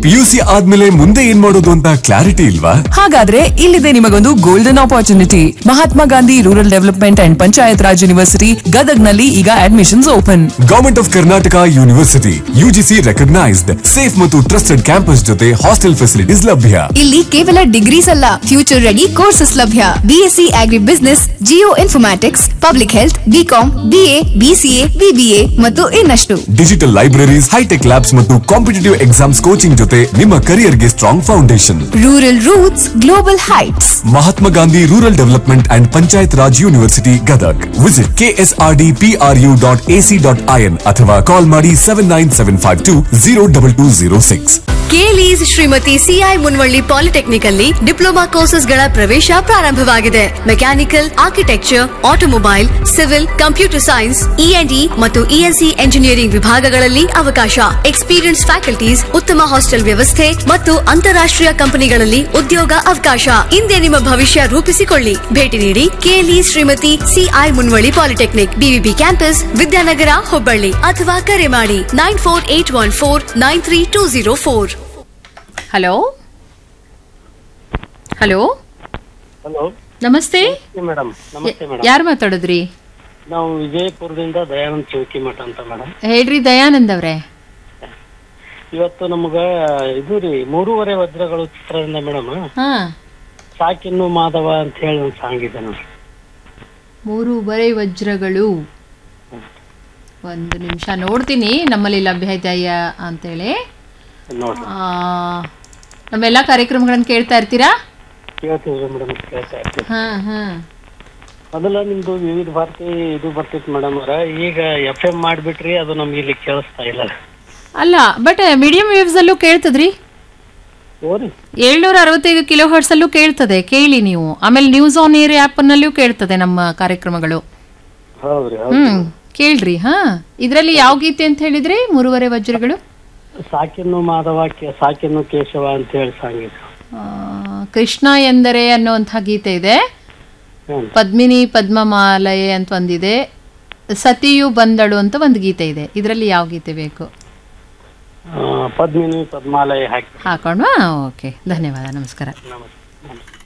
PUC ಆದ್ಮೇಲೆ ಮುಂದೆ ಏನ್ ಮಾಡೋದು ಅಂತ ಕ್ಲಾರಿಟಿ ಇಲ್ವಾ ಹಾಗಾದ್ರೆ ಇಲ್ಲಿದೆ ನಿಮಗೊಂದು golden opportunity Mahatma Gandhi rural development and panchayat raj university ಗದಗ್ನಲ್ಲಿ ಈಗ admissions open government of Karnataka university UGC recognised safe ಮತ್ತು ಟ್ರಸ್ಟೆಡ್ ಕ್ಯಾಂಪಸ್ ಜೊತೆ ಹಾಸ್ಟೆಲ್ ಫೆಸಿಲಿಟೀಸ್ ಲಭ್ಯ ಇಲ್ಲಿ ಕೇವಲ ಡಿಗ್ರೀಸ್ ಅಲ್ಲ ಫ್ಯೂಚರ್ ರೆಡಿ ಕೋರ್ಸಸ್ ಲಭ್ಯ BSc agri business geo informatics public health BCom BA BCA BBA ಮತ್ತು ಇನ್ನಷ್ಟು ಡಿಜಿಟಲ್ ಲೈಬ್ರರೀಸ್ ಹೈಟೆಕ್ ಲ್ಯಾಬ್ಸ್ ಮತ್ತು ಕಾಂಪಿಟೇಟಿವ್ ಎಕ್ಸಾಮ್ಸ್ ಕೋಚಿಂಗ್ ಜೊತೆ ನಿಮ್ಮ ಕರಿಯರ್ಗೆ strong foundation rural roots global heights Mahatma Gandhi rural development and panchayat raj university Gadag visit KSRD PRU dot AC dot IN ಅಥವಾ call ಮಾಡಿ seven nine seven five two zero double two zero six KLE's Shrimati CI Munavalli polytechnic ಅಲ್ಲಿ diploma courses ಗಳ ಪ್ರವೇಶ ಪ್ರಾರಂಭವಾಗಿದೆ mechanical architecture automobile civil computer science ENE ಮತ್ತು ENC engineering ವಿಭಾಗಗಳಲ್ಲಿ ಅವಕಾಶ experience faculties ಉತ್ತಮ ಹಾಸ್ಟೆಲ್ ವ್ಯವಸ್ಥೆ ಮತ್ತು ಅಂತಾರಾಷ್ಟ್ರೀಯ ಕಂಪನಿಗಳಲ್ಲಿ ಉದ್ಯೋಗ ಅವಕಾಶ ಹಿಂದೆ ನಿಮ್ಮ ಭವಿಷ್ಯ ರೂಪಿಸಿಕೊಳ್ಳಿ ಭೇಟಿ ನೀಡಿ KLE Shrimati CI Munavalli polytechnic BVB campus Vidyanagar Hubballi ಅಥವಾ ಕರೆ ಮಾಡಿ nine four eight one four nine three two zero four hello hello hello ನಮಸ್ತೆ ಮೇಡಮ್ ನಮಸ್ತೆ ಮೇಡಮ್ ಯಾರು ಮಾತಾಡಿದ್ರಿ ನಾವು ವಿಜಯಪುರದಿಂದ ದಯಾನಂದ್ ಚೌಕಿ ಮಠ ಅಂತ ಮೇಡಮ್ ಹೇಳ್ರಿ ದಯಾನಂದ್ ಅವ್ರೆ ಇವತ್ತು ನಮಗ ಇದು ರೀ ಮೂರುವರೆ ವಜ್ರಗಳು ಚಿತ್ರದಿಂದ ಮೇಡಮ್ ಹಾ ಸಾಕಿನ್ನು ಮಾಧವ ಅಂತ ಹೇಳಿ ಒಂದು ಸಾಂಗ್ ಇದೆ ನೋಡಿ ಮೂರುವರೆ ವಜ್ರಗಳು ಒಂದು ನಿಮಿಷ ನೋಡ್ತೀನಿ ನಮ್ಮಲ್ಲಿ ಲಭ್ಯ ಇದೆಯಾ ಅಂತೇಳಿ ನೋಡ್ರಿ ಆ, ನಮ್ಮೆಲ್ಲ ಕಾರ್ಯಕ್ರಮಗಳನ್ನು ಕೇಳ್ತಾ ಇರ್ತೀರಾ ಕೇಳ್ತೀವಿ ಮೇಡಮ್ ಕೇಳ್ತಾ ಇರ್ತೀವಿ ಹಾ ಹಾ ಮೊದಲ ನಿಮ್ದು ವಿವಿಧ ಭಾರತಿ ಇದು ಬರ್ತಿತ್ತು ಮೇಡಮ್ ಅವ್ರ ಈಗ ಎಫ್ ಎಂ ಮಾಡ್ಬಿಟ್ರಿ ಅದು ನಮ್ಗೆ ಇಲ್ಲಿ ಕೇಳಿಸ್ತಾ ಇಲ್ಲ ಅಲ್ಲ ಬಟ್ ಮೀಡಿಯಂ ವೇವ್ಸ್ ಅಲ್ಲೂ ಕೇಳ್ತದ್ರಿ ಓರಿ ಏಳ್ನೂರ ಅರವತ್ತೈದು ಕಿಲೋ ಹರ್ಟ್ಸ್ ಅಲ್ಲೂ ಕೇಳ್ತದೆ ಕೇಳಿ ನೀವು ಆಮೇಲೆ ನ್ಯೂಸ್ ಆನ್ ಏರ್ ಆ್ಯಪ್ ನಲ್ಲೂ ಕೇಳ್ತದೆ ನಮ್ಮ ಕಾರ್ಯಕ್ರಮಗಳು ಹೌದ್ರಿ ಹೌದು ಹ್ಮ್ ಕೇಳ್ರಿ ಹಾ ಇದ್ರಲ್ಲಿ ಯಾವ ಗೀತೆ ಅಂತ ಹೇಳಿದ್ರಿ ಮೂರುವರೆ ವಜ್ರಗಳು ಸಾಕಿನ್ನು ಮಾಧವ ಕೆ- ಸಾಕಿನ್ನು ಕೇಶವ ಅಂತ ಹೇಳಿ ಸಾಂಗ್ ಇದೆ ಆ, ಕೃಷ್ಣ ಎಂದರೆ ಅನ್ನುವಂಥ ಗೀತೆ ಇದೆ ಹ್ಮ್. ಪದ್ಮಿನಿ ಪದ್ಮಮಾಲಯೆ ಅಂತ ಒಂದಿದೆ ಸತಿಯು ಬಂದಳು ಅಂತ ಒಂದು ಗೀತೆ ಇದೆ ಇದರಲ್ಲಿ ಯಾವ ಗೀತೆ ಬೇಕು ಆ, ಪದ್ಮಿನಿ ಪದ್ಮಾಲಯ ಹಾಕಿ ಹಾಕೊಂಡ್ವಾ ಓಕೆ ಧನ್ಯವಾದ ನಮಸ್ಕಾರ ನಮಸ್ತೆ ನಮಸ್ತೆ